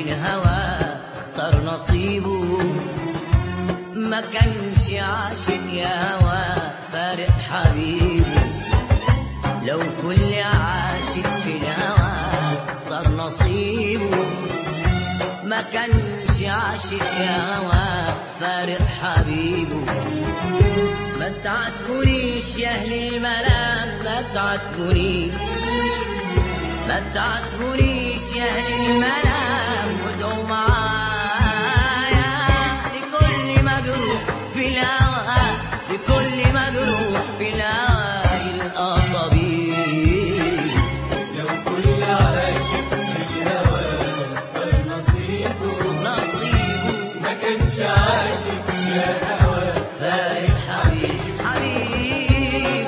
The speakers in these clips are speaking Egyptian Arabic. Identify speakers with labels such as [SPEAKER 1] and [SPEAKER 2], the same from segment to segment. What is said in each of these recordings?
[SPEAKER 1] الهوى اختار نصيبه ما كانش عاشق يا هوى فارق حبيبه لو كل عاشق في الهوى اختار نصيبه ما كانش عاشق يا هوى فارق حبيبه ما تعاتبونيش يا اهل الملام ما تعاتبونيش ما تعاتبونيش يا اهل الملام وادعوا معايا لكل مجروح في الهوى لكل مجروح في الهوى يلقى طبيب
[SPEAKER 2] لو كل عاشق في الهوى اختار نصيبه
[SPEAKER 1] نصيبه
[SPEAKER 2] ما كانش عاشق يا هوى
[SPEAKER 1] فارق حبيب حبيب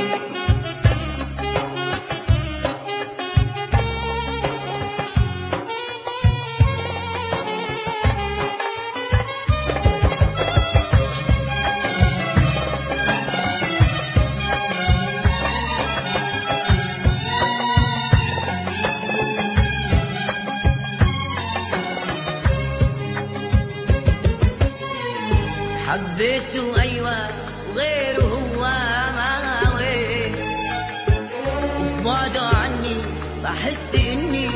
[SPEAKER 1] حبيته أيوة وغيره هو ما هويت وفي بعده عني بحس إني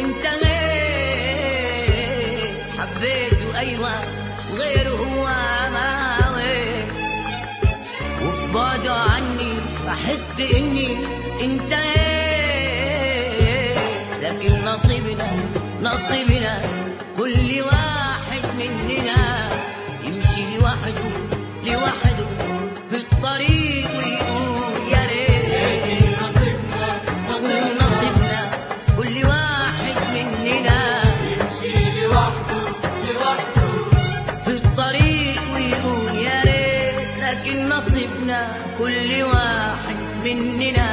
[SPEAKER 1] انتهيت حبيته أيوة وغيره هو ما هويت وفي بعده عني بحس إني انتهيت لكن نصيبنا نصيبنا كل واحد مننا يمشي لوحده لوحده في الطريق ويقول يا ريت
[SPEAKER 2] نصيبنا نصيبنا
[SPEAKER 1] نصيبنا كل واحد مننا
[SPEAKER 2] يمشي لوحده لوحده
[SPEAKER 1] في الطريق ويقول يا ريت لكن نصيبنا كل واحد مننا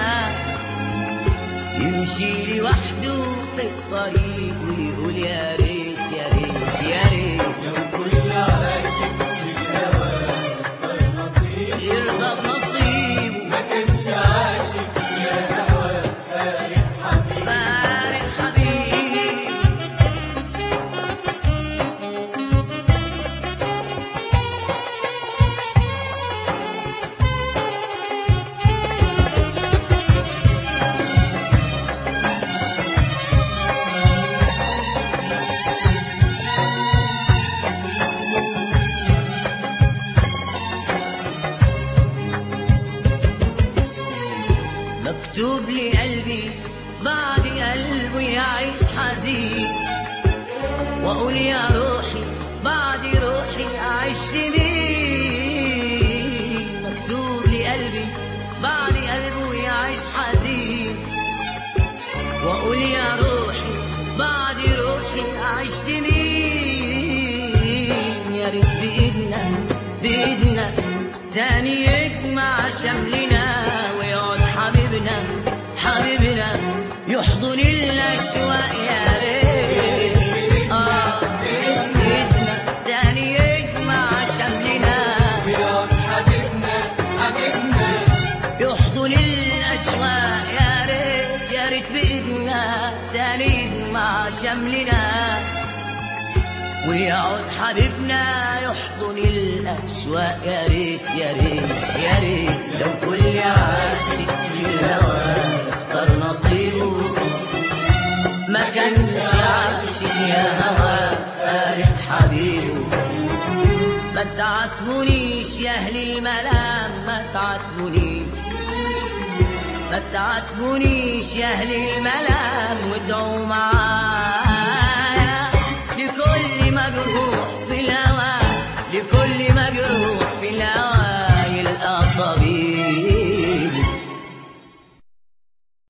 [SPEAKER 1] يمشي لوحده في الطريق ويقول يا ريت يا ريت يا ريت
[SPEAKER 2] لو كل عاشق في الهوى اختار نصيبه
[SPEAKER 1] يرضى بنصيبه
[SPEAKER 2] ما كانش عاشق يا هوى فارق حبيبي
[SPEAKER 1] فارق حبيبي مكتوب لي قلبي بعد قلبي يعيش حزين واقول يا روحي بعد روحي اعيش لمين مكتوب لي قلبي بعد قلبه يعيش حزين واقول يا روحي بعد روحي اعيش لمين يا ريت بايدنا بايدنا تاني يجمع شملنا ويقعد حبيبنا حبيبنا يحضن الاشواق يا ريت اه بايدنا تاني يجمع شملنا
[SPEAKER 2] ويقعد حبيبنا حبيبنا
[SPEAKER 1] يحضن الأشواق يا ريت يا ريت بإيدنا تاني مع شملنا ويقعد حبيبنا يحضن الأشواق يا ريت يا ريت يا ريت لو كل عاشق في الهوى اختار نصيبه ما كانش عاشق يا هوى فارق حبيبه ما تعاتبونيش يا اهل الملام ما تعاتبونيش ما تعاتبونيش يا اهل الملام وادعوا معايا